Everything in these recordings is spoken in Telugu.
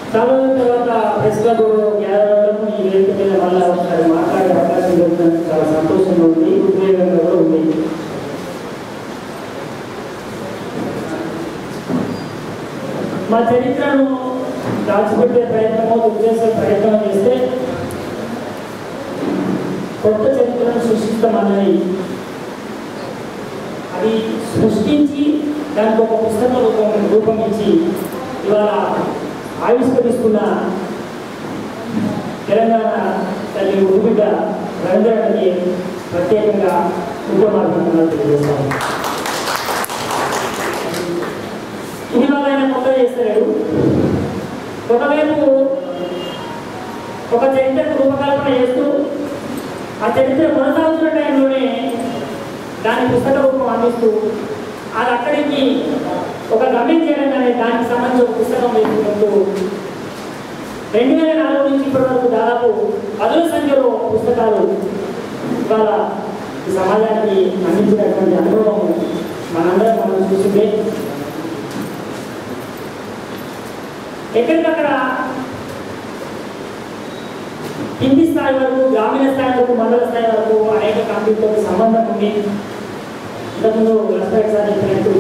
చాలా రోజుల తర్వాత ప్రెస్ క్లబ్ గ్యాదర్ అవ్వడం ఈ వేదిక మీద మళ్ళీ ఒకసారి మాట్లాడే అవకాశం దొరికినందుకు చాలా సంతోషంగా ఉంది ఉద్వేగంగా కూడా ఉంది మా చరిత్రను దాచిపెట్టే ప్రయత్నమో చేసే ప్రయత్నం చేస్తే కొత్త చరిత్రను సృష్టిస్తామన్నది అది సృష్టించి దానికి ఒక పుస్తక రూపం రూపం ఇచ్చి ఇవాళ ఆవిష్కరిస్తున్న తెలంగాణ తల్లి ఉడిబిడ్డ రవీంద్రనాథ్కి ప్రత్యేకంగా ఉపమార్గంగా తెలియజేస్తాను ఇది వల్ల ఆయన కొత్త చేస్తలేడు ఒకవైపు ఒక చరిత్రకు రూపకల్పన చేస్తూ ఆ చరిత్ర కొనసాగుతున్న టైంలోనే దాని పుస్తక రూపం అందిస్తూ అది అక్కడికి ఒక గమ్యం చేయడంగానే దానికి సంబంధించి ఒక పుస్తకం వేసుకుంటూ రెండు వేల నాలుగు నుంచి ఇప్పటి వరకు దాదాపు పదుల సంఖ్యలో పుస్తకాలు ఇవాళ ఈ సమాజానికి అందించినటువంటి అనుభవం మనందరం మనం చూసిందే ఎక్కడికక్కడ కింది స్థాయి వరకు గ్రామీణ స్థాయి వరకు మండల స్థాయి వరకు అనేక కంపెనీలతో సంబంధం ఉంది ఇంతకుముందు రెస్పెక్ట్ సార్ చెప్పినట్టు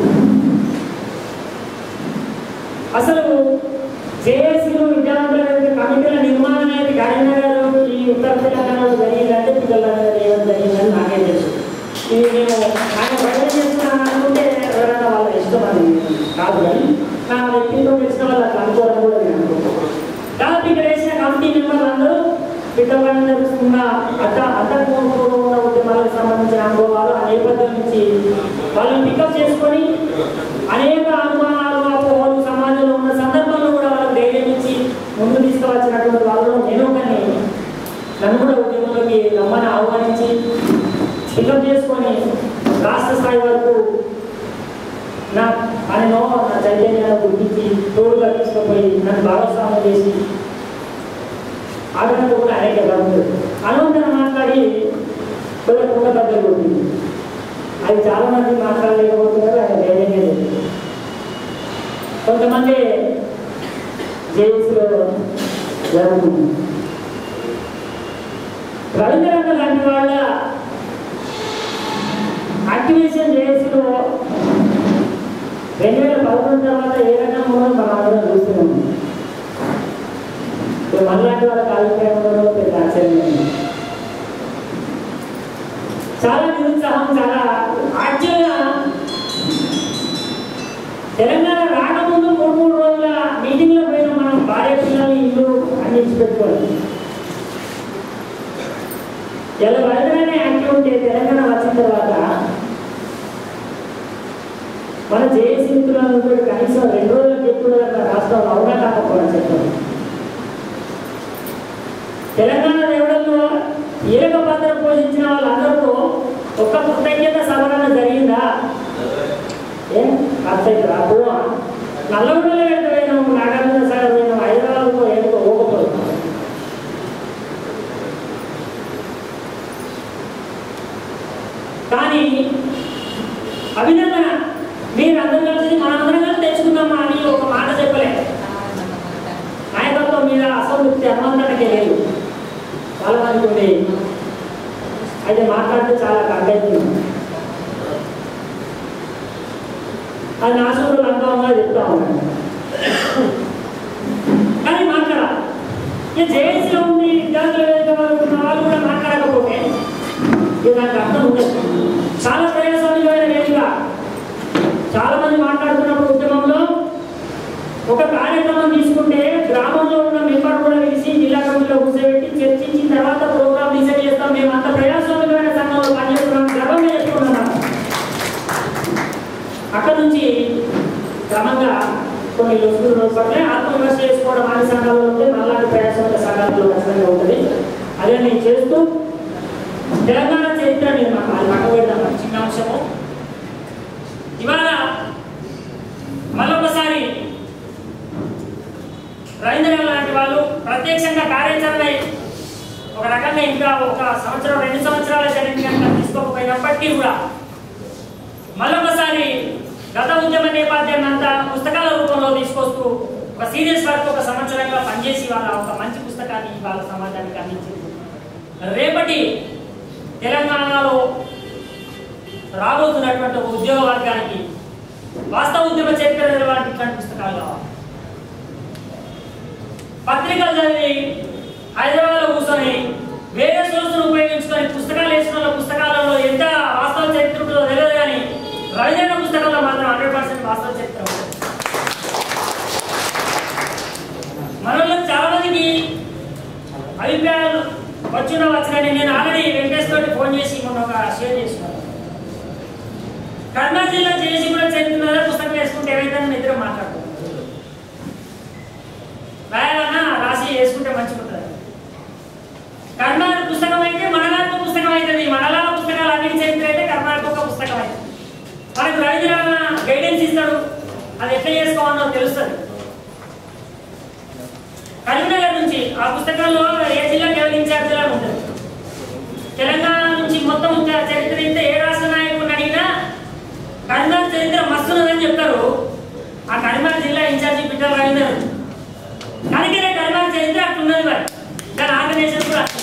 అసలు జేఏసీలు విద్యావంతుల కమిటీల నిర్మాణం అనేది కరీంనగర్ ఈ ఉత్తర తెలంగాణలో జరిగిందంటే పిల్లలందరూ ఏమని జరిగిందని నాకే తెలుసు ఇది నేను ఆయన బయట చేస్తున్నాను అనుకుంటే ఎవరైనా వాళ్ళ ఇష్టం అది కాదు కానీ నా వ్యక్తిత్వం తెలిసిన వాళ్ళు అట్లా అనుకోవడం కూడా నేను అనుకుంటున్నాను దాదాపు ఇక్కడ వేసిన కమిటీ మెంబర్లు అందరూ పిల్లలను జరుగుతున్న అట్ట అంతర్పూర్వకంలో ఉన్న ఉద్యమాలకు సంబంధించిన అనుభవాలు ఆ నేపథ్యం నుంచి వాళ్ళని పికప్ చేసుకొని అనేక అనుమానాలు అపోహలు సమాజంలో ఉన్న సందర్భంలో కూడా వాళ్ళకి ధైర్యం ఇచ్చి ముందు తీసుకువచ్చినటువంటి వాళ్ళలో నేను ఒకని నన్ను కూడా ఉద్యమంలోకి రమ్మని ఆహ్వానించి పికప్ చేసుకొని రాష్ట్ర స్థాయి వరకు నా ఆయనో నా చైతన్యాన్ని గుర్తించి తోడుగా తీసుకుపోయి నన్ను భాగస్వామ్యం చేసి ఆడడంలో కూడా అనేక బాగుంది అనువంతరం మాట్లాడి కొన్ని కుక్క బద్దలు కొట్టింది అది చాలా మంది మాట్లాడలేకపోతున్నారు ఆయన ధైర్యంగా లేదు కొంతమంది జేఎస్లో జరుగుతుంది రవీంద్రనాథ్ లాంటి వాళ్ళ యాక్టివేషన్ జేఎస్లో రెండు వేల పదకొండు తర్వాత ఏ రకంగా ఉందో మనం అందరం చూస్తున్నాం ఇప్పుడు మనలాంటి వాళ్ళ కాలిపోవడంలో పెద్ద ఆశ్చర్యం ఉంది. చాలా నిరుత్సాహం చాలా యాక్చువల్గా తెలంగాణ రాకముందు మూడు మూడు రోజుల మీటింగ్లో పోయిన మనం భార్య పిల్లల్ని ఇల్లు అందించి పెట్టుకోవాలి ఇలా వరదనే యాక్టివ్ ఉంటే తెలంగాణ వచ్చిన తర్వాత మన జేఏసీ మిత్రులందరూ కనీసం రెండు రోజులకు ఎక్కువ రాష్ట్రంలో అవునా కాకపోవడం చెప్పండి తెలంగాణ దేవుడంలో కీలక పాత్ర పోషించిన వాళ్ళందరితో ఒక్క కృతజ్ఞత సవరణ జరిగిందా ఏం అర్థమైతే రాదు నల్లగొండలో ఎంత పోయినాము నాగార్జున సాగర్ పోయినాము హైదరాబాద్లో ఎందుకో పోకపోతున్నాం కానీ అభినందన మీరు అందరూ కలిసి మన అందరం కలిసి తెచ్చుకున్నామా అని ఒక మాట చెప్పలే నాయకత్వం మీద అసంతృప్తి అనుబంధనకే లేదు చాలా మంది ఉంది అయితే మాట్లాడితే చాలా కంటెంట్ అది నాశనంలో అనుభవంగా చెప్తా ఉన్నాను కానీ మాట్లాడాలి ఇక జేఏసీలో ఉంది విద్యార్థుల వేదిక వరకు ఉన్న వాళ్ళు కూడా మాట్లాడకపోతే ఇక దానికి అర్థం ఉండదు చాలా ప్రజాస్వామ్యమైన వేదిక చాలా మంది మాట్లాడుతున్నప్పుడు ఉద్యమంలో ఒక కార్యక్రమం తీసుకుంటే గ్రామంలో ఉన్న మెంబర్ కూడా పిలిచి జిల్లా కమిటీలో కూర్చోబెట్టి చర్చించిన తర్వాత ప్రోగ్రామ్ డిసైడ్ చేస్తాం మేము అంత ప్రజాస్వామ్యమైన సంఘంలో పనిచేస్తున్నాం గర్వంగా చెప్పుకున్నాం అక్కడ నుంచి క్రమంగా కొన్ని లొసుగులు పట్ల ఆత్మవిమర్శ చేసుకోవడం అన్ని సంఘాల్లో ఉంటే మళ్ళాంటి ప్రజాస్వామ్య సంఘాలలో ఖచ్చితంగా ఉంటుంది అదే నేను చేస్తూ తెలంగాణ చరిత్ర నిర్మాణం అది పక్క పెడదాం చిన్న అంశము ఇవాళ మరొకసారి రవీంద్ర లాంటి వాళ్ళు ప్రత్యక్షంగా కార్యాచరణ ఒక రకంగా ఇంకా ఒక సంవత్సరం రెండు సంవత్సరాల జరిగిన కనుక తీసుకోకపోయినప్పటికీ కూడా మరొకసారి గత ఉద్యమ నేపథ్యాన్ని అంతా పుస్తకాల రూపంలో తీసుకొస్తూ ఒక సీరియస్ వర్క్ ఒక సంవత్సరంగా పనిచేసి వాళ్ళ ఒక మంచి పుస్తకాన్ని వాళ్ళ సమాజానికి అందించింది రేపటి తెలంగాణలో రాబోతున్నటువంటి ఒక ఉద్యోగ వర్గానికి వాస్తవ ఉద్యమ చరిత్ర లాంటి ఇట్లాంటి పుస్తకాలు కావాలి పత్రికలు చదివి హైదరాబాద్లో కూర్చొని వేరే సోర్సులు ఉపయోగించుకొని పుస్తకాలు వేసిన వాళ్ళ పుస్తకాలలో ఎంత వాస్తవ చరిత్ర ఉంటుందో తెలియదు కానీ రవిచంద్ర పుస్తకంలో మాత్రం హండ్రెడ్ పర్సెంట్ వాస్తవ చరిత్ర ఉంటుంది మనలో చాలా మందికి అభిప్రాయాలు వచ్చిన వచ్చినని నేను ఆల్రెడీ వెంకటేష్ తోటి ఫోన్ చేసి మొన్న ఒక షేర్ చేసినాను కర్నూలు జిల్లా చేసి కూడా చరిత్ర పుస్తకం వేసుకుంటే ఏమైందని నిద్ర మాట్లాడుతున్నాను రాయాలన్నా రాసి వేసుకుంటే మంచిగా ఉంటుంది కర్ణాటక పుస్తకం అయితే మనలాంటి పుస్తకం అవుతుంది మనలా పుస్తకాలు అన్నిటి చరిత్ర అయితే కర్ణాటక ఒక పుస్తకం అవుతుంది మనకు రవీంద్ర గైడెన్స్ ఇస్తాడు అది ఎట్లా చేసుకోవాలో తెలుస్తుంది కరీంనగర్ నుంచి ఆ పుస్తకంలో ఏ జిల్లా కేవలించారు జిల్లా ఉంటుంది తెలంగాణ నుంచి మొత్తం చ- చరిత్ర ఇంత ఏ రాష్ట్ర నాయకుడిని అడిగినా కరీంనగర్ చరిత్ర మస్తున్నదని చెప్తారు ఆ కరీంనగర్ జిల్లా ఇన్ఛార్జి పిట్టల రవీందర్ కనుకనే కరీంనగర్ చరిత్ర అట్లున్నది మరి దాని ఆర్గనైజేషన్ కూడా అట్లున్నది.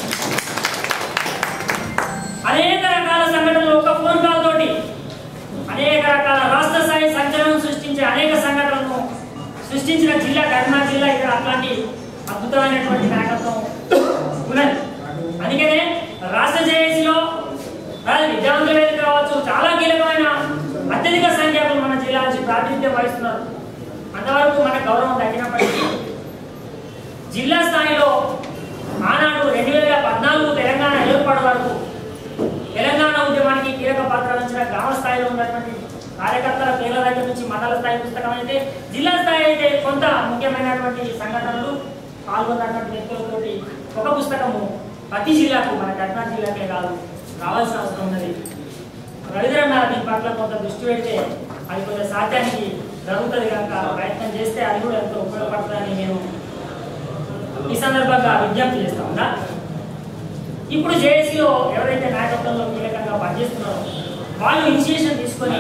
అనేక రకాల సంఘటనలు ఒక ఫోన్ కాల్ తోటి అనేక రకాల రాష్ట్ర స్థాయి సంచలనం సృష్టించే అనేక సంఘటనలను సృష్టించిన జిల్లా కరీంనగర్ జిల్లా ఇక్కడ అట్లాంటి అద్భుతమైనటువంటి నాయకత్వం ఉన్నది అందుకనే రాష్ట్ర జేఏసీలో విద్యావంతుల వేదిక కావచ్చు చాలా కీలకమైన అత్యధిక సంఖ్యకులు మన జిల్లా నుంచి ప్రాతినిధ్యం వహిస్తున్నారు అంతవరకు మన గౌరవం తగ్గినప్పటికీ జిల్లా స్థాయిలో ఆనాడు రెండు వేల పద్నాలుగు తెలంగాణ ఏర్పాటు వరకు తెలంగాణ ఉద్యమానికి కీలక పాత్ర వహించిన గ్రామ స్థాయిలో ఉన్నటువంటి కార్యకర్తల పేర్ల దగ్గర నుంచి మండల స్థాయి పుస్తకం అయితే జిల్లా స్థాయి అయితే కొంత ముఖ్యమైనటువంటి సంఘటనలు పాల్గొన్నటువంటి వ్యక్తులతోటి ఒక పుస్తకము ప్రతి జిల్లాకు మన కర్ణాటక జిల్లాకే కాదు రావాల్సిన అవసరం ఉన్నది రవీంద్రనాథ్ దీని పట్ల కొంత దృష్టి పెడితే అది కొంత సాధ్యానికి జరుగుతుంది కనుక ప్రయత్నం చేస్తే అది కూడా ఎంతో ఉపయోగపడుతుందని నేను ఈ సందర్భంగా విజ్ఞప్తి చేస్తా ఉన్నా ఇప్పుడు జేఏసీలో ఎవరైతే నాయకత్వంలో కీలకంగా పనిచేస్తున్నారో వాళ్ళు ఇనిషియేషన్ తీసుకొని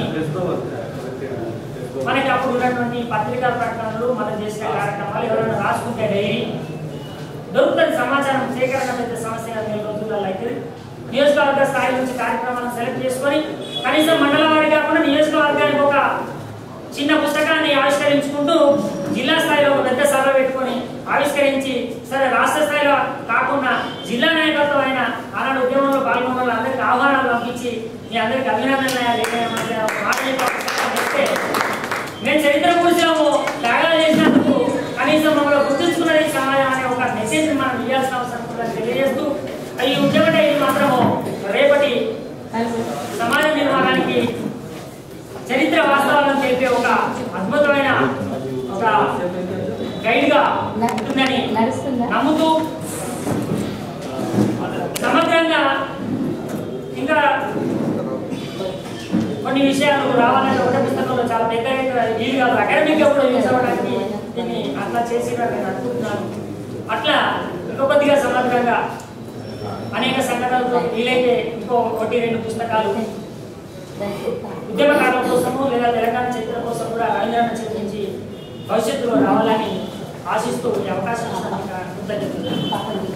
మనకి అప్పుడు ఉన్నటువంటి పత్రికా ప్రకటనలు మనం చేసిన కార్యక్రమాలు ఎవరైనా రాసుకుంటే డైరీ దొరుకుతుంది సమాచారం సేకరణ పెద్ద సమస్య నెల రోజులలో అయితే నియోజకవర్గ స్థాయి నుంచి కార్యక్రమాలను సెలెక్ట్ చేసుకొని కనీసం మండల వారి కాకుండా నియోజకవర్గానికి ఒక చిన్న పుస్తకాన్ని ఆవిష్కరించుకుంటూ జిల్లా స్థాయిలో ఒక పెద్ద సభ పెట్టుకొని ఆవిష్కరించి సరే రాష్ట్ర స్థాయిలో కాకుండా జిల్లా నాయకత్వం అయిన ఆనాడు ఉద్యమంలో పాల్గొన్న వాళ్ళందరికీ ఆహ్వానాలు పంపించి మీ అందరికి అభినందనలు తెలియజేయమని ఒక మాట చెప్పి ఆ పుస్తకాన్ని ఇస్తే మేము చరిత్ర కూర్చాము త్యాగాలు చేసినందుకు కనీసం మమ్మల్ని గుర్తుంచుకున్నది ఈ సమాజం అనే ఒక మెసేజ్ మనం ఇవ్వాల్సిన అవసరం ఉందని తెలియజేస్తూ ఈ ఉద్యమ డైరీ మాత్రము రేపటి సమాజ నిర్మాణానికి చరిత్ర వాస్తవాలను తెలిపే ఒక అద్భుతమైన ఒక గైడ్ గా ఉంటుందని నడుస్తుందా నమ్ముతూ సమగ్రంగా ఇంకా కొన్ని విషయాలు రావాలంటే ఒకటే పుస్తకంలో చాలా పెద్ద వీలు కాదు అకాడమిక్ గా కూడా యూస్ అవ్వడానికి దీన్ని అట్లా చేసినట్టు నేను అనుకుంటున్నాను అట్లా ఇంకో కొద్దిగా సమగ్రంగా అనేక సంఘటనలతో వీలైతే ఇంకో ఒకటి రెండు పుస్తకాలు ఉద్యమకారుల కోసము లేదా తెలంగాణ చరిత్ర కోసం కూడా రవీంద్రనాథ్ చర్చించి భవిష్యత్తులో రావాలని ఆశిస్తూ ఈ అవకాశం ఇచ్చినందుకు కృతజ్ఞతలు